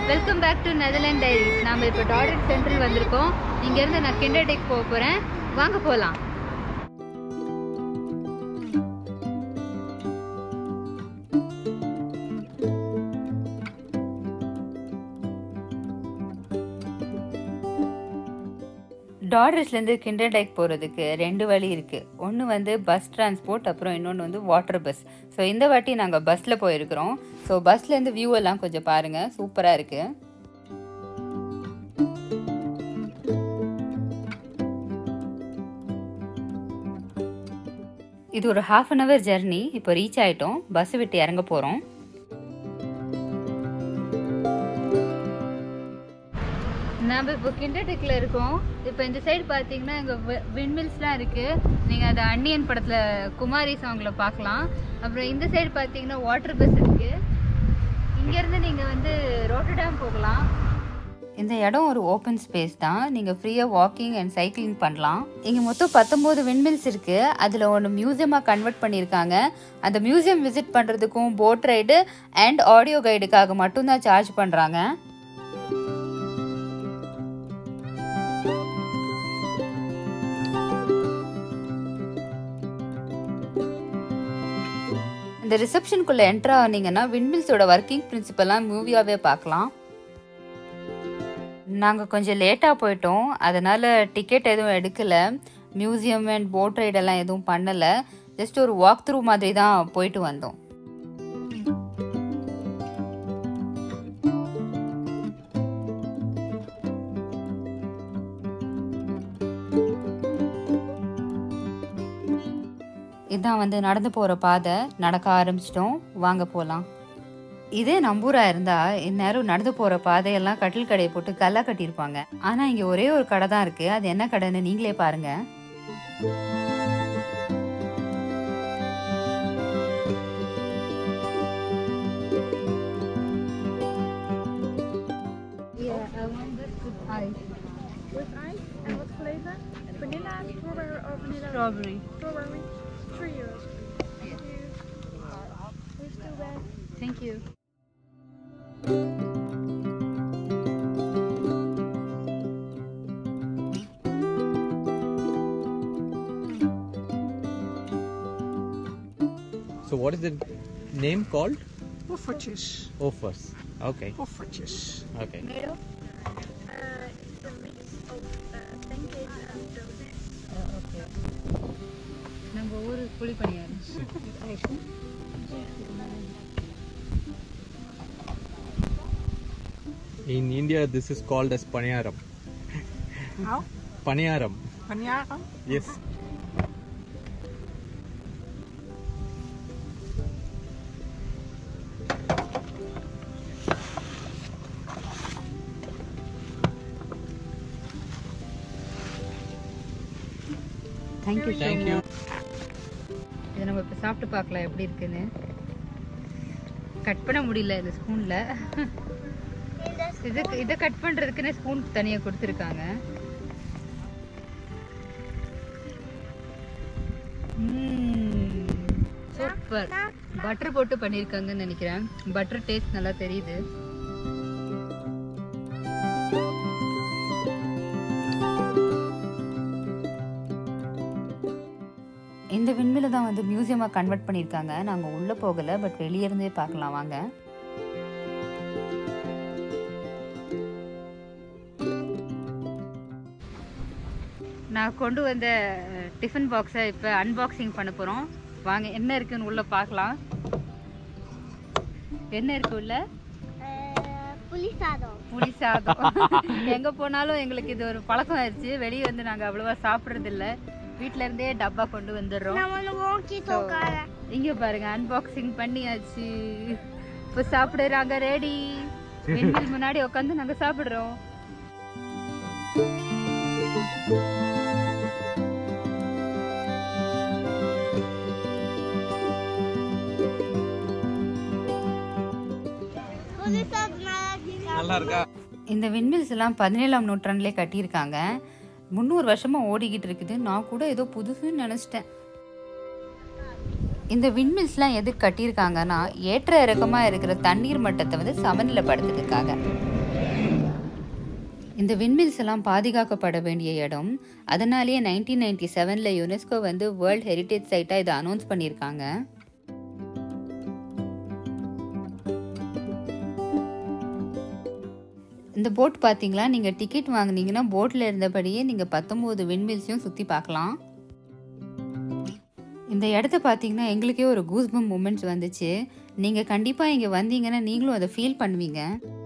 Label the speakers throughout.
Speaker 1: Welcome back to Netherland diaries நாம இப்போ daughter central வந்திருக்கோம் இங்கேருந்து நான் கிண்டர்டெக் போக போகிறேன் வாங்க போகலாம் டாடர்ஸ்லேருந்து கிண்டர்டெக் போகிறதுக்கு ரெண்டு வழி இருக்குது ஒன்று வந்து பஸ் டிரான்ஸ்போர்ட் அப்புறம் இன்னொன்று வந்து வாட்டர் பஸ் ஸோ இந்த வாட்டி நாங்கள் பஸ்ஸில் போயிருக்கிறோம் ஸோ பஸ்லேருந்து வியூ எல்லாம் கொஞ்சம் பாருங்கள் சூப்பராக இருக்குது இது ஒரு ஹாஃப் அன் ஹவர் ஜெர்னி இப்போ ரீச் ஆயிட்டோம் பஸ் விட்டு இறங்க போகிறோம் நம்ம இப்போ கிண்டர்டெக்கில் இருக்கோம் இப்போ இந்த சைடு பார்த்தீங்கன்னா இங்கே விண்மில்ஸ்லாம் இருக்குது நீங்கள் அதை அன்னியன் படத்தில் குமாரி சாங்கில் பார்க்கலாம் அப்புறம் இந்த சைடு பார்த்தீங்கன்னா வாட்டர் பஸ் இருக்குது இங்கேருந்து நீங்கள் வந்து ரோட்டர்டாம் போகலாம் இந்த இடம் ஒரு ஓப்பன் ஸ்பேஸ் தான் நீங்கள் ஃப்ரீயாக வாக்கிங் அண்ட் சைக்கிளிங் பண்ணலாம் இங்கே மொத்தம் பத்தொம்போது விண்மில்ஸ் இருக்குது அதில் ஒன்று மியூசியமாக கன்வெர்ட் பண்ணியிருக்காங்க அந்த மியூசியம் விசிட் பண்ணுறதுக்கும் போட் ரைடு அண்ட் ஆடியோ கைடுக்காக மட்டும்தான் சார்ஜ் பண்ணுறாங்க இந்த ரிசப்ஷனுக்குள்ளே என்ட்ரு ஆனீங்கன்னா விண்மில்ஸோட ஒர்க்கிங் பிரின்சிபல்லாம் மூவியாகவே பார்க்கலாம் நாங்கள் கொஞ்சம் லேட்டாக போயிட்டோம் அதனால் டிக்கெட் எதுவும் எடுக்கலை மியூசியம் அண்ட் போட் ரைடெல்லாம் எதுவும் பண்ணலை ஜஸ்ட் ஒரு வாக் த்ரூ மாதிரி தான் போயிட்டு வந்தோம் இதான் வந்து நடந்து போகிற பாதை நடக்க ஆரம்பிச்சிட்டோம் வாங்க போகலாம் இதே நம்பூரா இருந்தா இந்நேரம் நடந்து போற பாதையெல்லாம் கட்டில் கடையை போட்டு கல்லா கட்டியிருப்பாங்க ஆனா இங்க ஒரே ஒரு கடை தான் இருக்கு அது என்ன கடைன்னு நீங்களே பாருங்க
Speaker 2: With ice and what flavor? Vanilla, strawberry, or vanilla?
Speaker 1: Strawberry.
Speaker 2: Strawberry. Three euros. Thank you. Who's still there?
Speaker 1: Thank you.
Speaker 3: So what is the name called?
Speaker 2: Poffertjes.
Speaker 3: Offers. Okay.
Speaker 2: Poffertjes.
Speaker 3: Okay.
Speaker 2: Uh, it's a mix of uh, pancakes and donuts.
Speaker 1: நம்ம ஊரு புளி paniyaram
Speaker 3: In India, this is called as paniyaram.
Speaker 2: How?
Speaker 3: Paniyaram.
Speaker 2: Paniaram?
Speaker 3: Yes.
Speaker 1: Thank you
Speaker 3: Thank you.
Speaker 1: இதை நம்ம இப்போ சாப்பிட்டு பார்க்கலாம் எப்படி இருக்குன்னு கட் பண்ண முடியல இந்த ஸ்பூனில் இது இதை கட் பண்ணுறதுக்குன்னே ஸ்பூன் தனியாக கொடுத்துருக்காங்க சூப்பர் பட்டர் போட்டு பண்ணியிருக்காங்கன்னு நினைக்கிறேன் பட்டர் டேஸ்ட் நல்லா தெரியுது இந்த விண்மில தான் வந்து மியூசியமாக கன்வெர்ட் பண்ணியிருக்காங்க நாங்கள் உள்ளே போகலை பட் வெளியே இருந்தே பார்க்கலாம் வாங்க நான் கொண்டு வந்த டிஃபன் பாக்ஸை இப்போ அன்பாக்சிங் பண்ண போகிறோம் வாங்க என்ன இருக்குன்னு உள்ளே பார்க்கலாம் என்ன இருக்கு உள்ள
Speaker 2: புளி சாதம்
Speaker 1: புளி சாதம் எங்கே போனாலும் எங்களுக்கு இது ஒரு பழக்கம் ஆயிடுச்சு வெளியே வந்து நாங்கள் அவ்வளோவா சாப்பிட்றது இல்ல வீட்ல இருந்தே டப்பா கொண்டு வந்துடுறோம் So, இங்க பாருங்க அன்பாக்சிங் பண்ணியாச்சு இப்போ சாப்பிடுறாங்க ரெடி வெண்ணில் முன்னாடி உட்காந்து நாங்க சாப்பிடுறோம்
Speaker 3: நல்லா இருக்கா
Speaker 1: இந்த விண்மில்ஸ் எல்லாம் பதினேழாம் நூற்றாண்டுலே கட்டியிருக்காங்க முந்நூறு வருஷமா ஓடிக்கிட்டு இருக்குது நான் கூட ஏதோ புதுசுன்னு நினைச்சிட்டேன் இந்த விண்மில்ஸ்லாம் எதுக்கு கட்டியிருக்காங்கன்னா ஏற்ற இறக்கமாக இருக்கிற தண்ணீர் மட்டத்தை வந்து சமநிலைப்படுத்துறதுக்காக இந்த விண்மில்ஸ் எல்லாம் பாதுகாக்கப்பட வேண்டிய இடம் அதனாலேயே நைன்டீன் நைன்டி செவனில் யுனெஸ்கோ வந்து வேர்ல்ட் ஹெரிட்டேஜ் சைட்டாக இதை அனௌன்ஸ் பண்ணியிருக்காங்க இந்த போட் பார்த்தீங்களா நீங்கள் டிக்கெட் வாங்குனீங்கன்னா போட்டில் இருந்தபடியே நீங்கள் பத்தொம்போது விண்மில்ஸையும் சுற்றி பார்க்கலாம் இந்த இடத்த பார்த்தீங்கன்னா எங்களுக்கே ஒரு கூஸ்பம் மூமெண்ட்ஸ் வந்துச்சு நீங்கள் கண்டிப்பாக இங்கே வந்தீங்கன்னா நீங்களும் அதை ஃபீல் பண்ணுவீங்க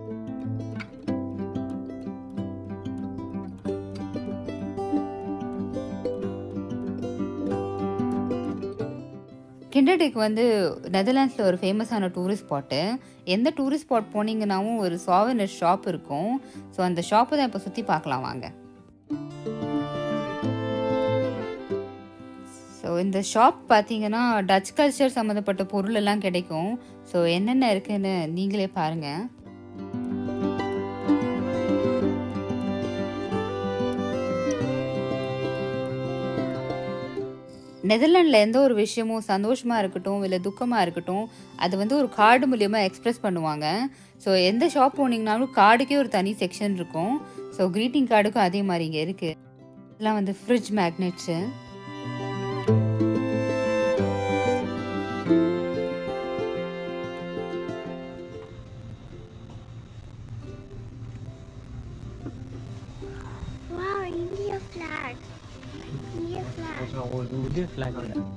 Speaker 1: கிண்டர்டெக் வந்து நெதர்லாண்ட்ஸில் ஒரு ஃபேமஸான டூரிஸ்ட் ஸ்பாட்டு எந்த டூரிஸ்ட் ஸ்பாட் போனீங்கன்னாவும் ஒரு சாவனர் ஷாப் இருக்கும் ஸோ அந்த ஷாப்பை தான் இப்போ சுற்றி பார்க்கலாம் வாங்க ஸோ இந்த ஷாப் பார்த்தீங்கன்னா டச் கல்ச்சர் சம்மந்தப்பட்ட பொருள் எல்லாம் கிடைக்கும் ஸோ என்னென்ன இருக்குன்னு நீங்களே பாருங்கள் நெதர்லாண்டில் எந்த ஒரு விஷயமும் சந்தோஷமாக இருக்கட்டும் இல்லை துக்கமாக இருக்கட்டும் அது வந்து ஒரு கார்டு மூலியமாக எக்ஸ்பிரஸ் பண்ணுவாங்க ஸோ எந்த ஷாப் போனீங்கனாலும் கார்டுக்கே ஒரு தனி செக்ஷன் இருக்கும் ஸோ க்ரீட்டிங் கார்டுக்கும் அதே மாதிரி இங்கே இருக்குது இதெல்லாம் வந்து fridge magnets
Speaker 2: Wow, India flag. India flag.
Speaker 3: flag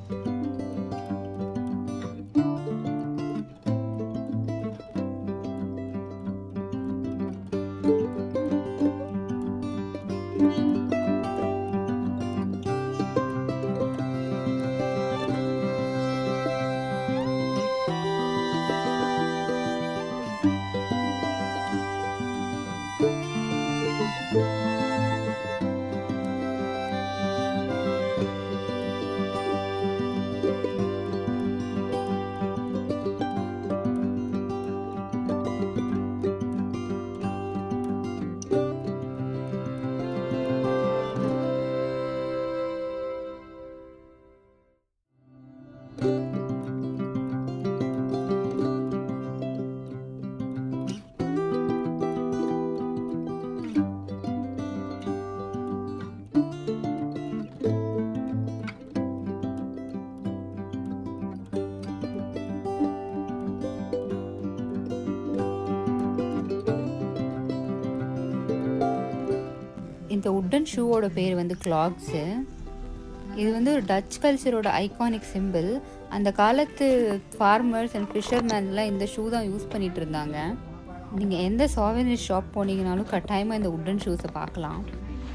Speaker 1: இந்த உட்டன் ஷூவோட பேர் வந்து கிளாக்ஸு இது வந்து ஒரு டச் கல்ச்சரோட ஐகானிக் சிம்பிள் அந்த காலத்து ஃபார்மர்ஸ் அண்ட் ஃபிஷர்மேன்லாம் இந்த ஷூ தான் யூஸ் பண்ணிட்டு இருந்தாங்க நீங்கள் எந்த சாவனிஸ் ஷாப் போனீங்கனாலும் கட்டாயமாக இந்த உட்டன் ஷூஸை பார்க்கலாம்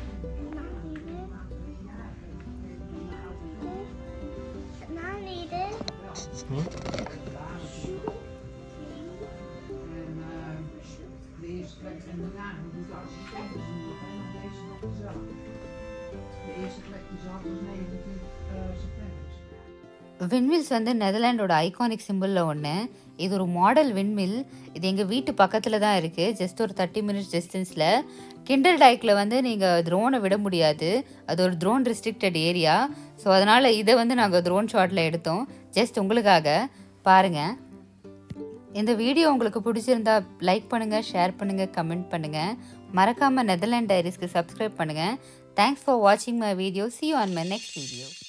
Speaker 2: Now needed.
Speaker 1: விண்மில்ஸ் வந்து நெதர்லாண்டோட ஐகானிக் சிம்பிளில் ஒன்று இது ஒரு மாடல் விண்மில் இது எங்கள் வீட்டு பக்கத்தில் தான் இருக்குது ஜஸ்ட் ஒரு தேர்ட்டி மினிட்ஸ் டிஸ்டன்ஸில் கிண்டல் டைக்கில் வந்து நீங்கள் ட்ரோனை விட முடியாது அது ஒரு ட்ரோன் ரெஸ்ட்ரிக்டட் ஏரியா ஸோ அதனால் இதை வந்து நாங்கள் ட்ரோன் ஷாட்டில் எடுத்தோம் ஜஸ்ட் உங்களுக்காக பாருங்கள் இந்த வீடியோ உங்களுக்கு பிடிச்சிருந்தா லைக் பண்ணுங்கள் ஷேர் பண்ணுங்கள் கமெண்ட் பண்ணுங்கள் மறக்காமல் நெதர்லாண்ட் டைரிஸ்க்கு சப்ஸ்கிரைப் பண்ணுங்கள் தேங்க்ஸ் ஃபார் வாட்சிங் my video see you on my next video